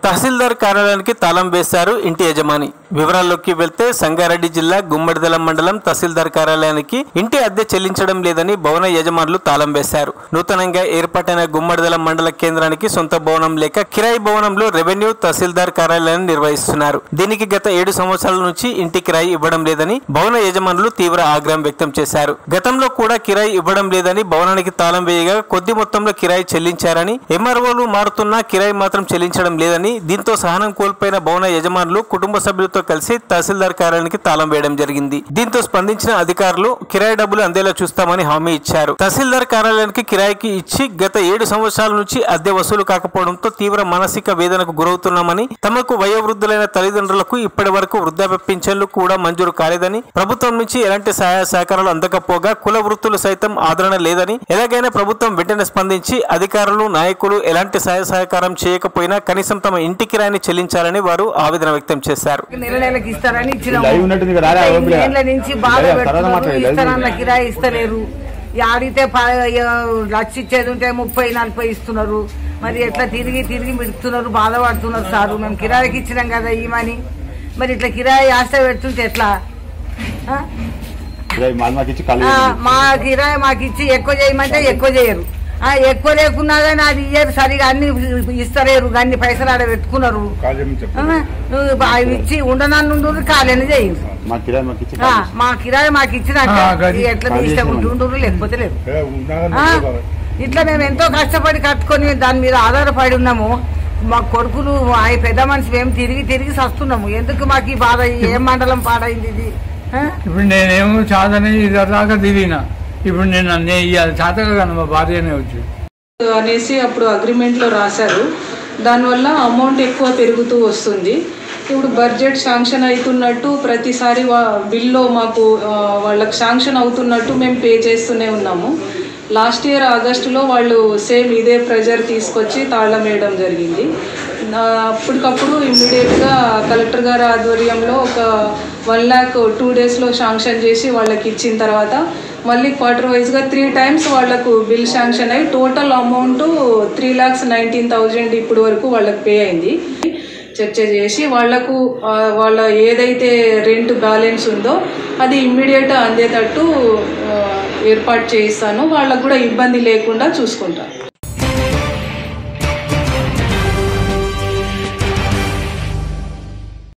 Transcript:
తహసీల్దార్ కార్యాలయానికి తాళం వేశారు ఇంటి యజమాని వివరాల్లోకి వెళ్తే సంగారెడ్డి జిల్లా గుమ్మడిదల మండలం తహసీల్దార్ కార్యాలయానికి ఇంటి అద్దె చెల్లించడం లేదని భవన యజమానులు తాళం వేశారు నూతనంగా ఏర్పాటైన గుమ్మడిదల మండల కేంద్రానికి సొంత భవనం లేక కిరాయి భవనంలో రెవెన్యూ తహసీల్దార్ కార్యాలయాన్ని నిర్వహిస్తున్నారు దీనికి గత ఏడు సంవత్సరాల నుంచి ఇంటి కిరాయి ఇవ్వడం లేదని భవన యజమానులు తీవ్ర ఆగ్రహం వ్యక్తం చేశారు గతంలో కూడా కిరాయి ఇవ్వడం లేదని భవనానికి తాళం వేయగా కొద్ది మొత్తంలో కిరాయి చెల్లించారని ఎంఆర్ఓలు మారుతున్నా కిరాయి మాత్రం చెల్లించడం లేదని దీంతో సహనం కోల్పోయిన భవన యజమానులు కుటుంబ సభ్యులతో కలిసి తహసీల్దార్ కార్యాలయానికి తాళం వేయడం జరిగింది దీంతో స్పందించిన అధికారులు కిరాయి డబ్బులు అందేలా చూస్తామని హామీ ఇచ్చారు తహసీల్దార్ కార్యాలయానికి కిరాయికి ఇచ్చి గత ఏడు సంవత్సరాల నుంచి అద్దె వసూలు కాకపోవడంతో తీవ్ర మానసిక వేదనకు గురవుతున్నామని తమకు వయోవృద్ధులైన తల్లిదండ్రులకు ఇప్పటి వరకు వృద్ధాప్య పింఛన్లు కూడా మంజూరు కాలేదని ప్రభుత్వం నుంచి ఎలాంటి సహాయ సహకారాలు అందకపోగా కుల వృత్తులు సైతం ఆదరణ లేదని ఎలాగైనా ప్రభుత్వం వెంటనే స్పందించి అధికారులు నాయకులు ఎలాంటి సహాయ సహకారం చేయకపోయినా కనీసం తమ ఇంటి కిరాయిని చెల్లించాలని వారు ఆవేదన వ్యక్తం చేశారు నెల నెలకి ఇస్తారని ఇచ్చినాము లైవ్ ఉన్నట్టుంది కదా, రారా, ఓపిక. ఏళ్ళ నుంచి బాధ లైవ్ తర్వాత పెడుతున్నారు మాట్లాడు, లైవ్ ఇస్తారన్న ఉంది. కిరాయి ఇస్తలేరు ఈ ఆడితే ప- లక్ష ఇచ్చేది ఉంటే ముప్పై నలభై ఇస్తున్నారు మరి ఎట్లా తిరిగి తిరిగి మిడుతున్నారు బాధపడుతున్నారు సారు మేము కిరాయికి ఇచ్చినాం కదా ఈమని మరి ఇట్లా కిరాయి ఆశ పెడుతుంటే ఎట్లా ఆ? ఇరవై మాల్ మాకు ఇచ్చి ఖాళీ ఆ, చేయండి. మా కిరాయి మాకు ఇచ్చి ఎక్కువ చేయమంటే ఎక్కువ చేయరు ఆ, ఎక్కువ లేకున్నా కానీ అది ఇయ్యరు సరిగా అన్ని ఇస్తలేరు అన్ని పైసలు ఆడ పెట్టుకున్నారు ఆ, నువ్వు అవి ఇచ్చి ఉండనన్ను కాలేని చేయరు మా కిరాయి మాకు ఇచ్చి ఆ, ఖాళీ మా కిరాయి మాకు ఇచ్చినాక ఆ, గది. ఇది ఎట్లా మీ ఖాళీ ఇష్టం చేసేమని. ఉంటుండ్రు లేకపోతే లేదు ఆ, ఇట్లా మేము ఎంతో కష్టపడి కట్టుకొని దాని మీద ఆధారపడి ఉన్నాము మా కొడుకులు మా ఈ పెద్ద మనిషి మేము తిరిగి తిరిగి సస్తున్నాము ఎందుకు మాకు ఈ బాధ ఈ ఏ మండలం పాడైంది ఇది ఆ? ఇప్పుడు నేనేమో చాదని దాకా తిరిగిన ఇప్పుడు నేను అన్నీ ఇవ్వాలి చాతగా కానీ మా భార్యనే వచ్చి అనేసి అప్పుడు అగ్రిమెంట్లో రాశారు దానివల్ల అమౌంట్ ఎక్కువ పెరుగుతూ వస్తుంది ఇప్పుడు బడ్జెట్ శాంక్షన్ అవుతున్నట్టు ప్రతిసారి వా బిల్లో మాకు ఆ, వాళ్ళకి శాంక్షన్ అవుతున్నట్టు మేము పే చేస్తూనే ఉన్నాము లాస్ట్ ఇయర్ ఆగస్టులో వాళ్ళు సేమ్ ఇదే ప్రెజర్ తీసుకొచ్చి తాళం వేయడం జరిగింది నా- అప్పటికప్పుడు ఇమ్మీడియట్గా కలెక్టర్ గారి ఆధ్వర్యంలో ఒక వన్ ల్యాక్ టూ డేస్లో శాంక్షన్ చేసి వాళ్ళకి ఇచ్చిన తర్వాత మళ్ళీ క్వార్టర్ వైజ్గా త్రీ టైమ్స్ వాళ్ళకు బిల్ శాంక్షన్ అయ్యి total amount three lakhs nineteen thousand ఇప్పుడు వరకు వాళ్ళకి పే అయింది చర్చ చేసి వాళ్లకు ఆ, వాళ్ళ ఏదైతే రెంట్ బ్యాలెన్స్ ఉందో అది ఇమ్మీడియట్ అందేటట్టు ఆ, ఏర్పాటు చేయిస్తాను వాళ్ళకు కూడా ఇబ్బంది లేకుండా చూసుకుంటాను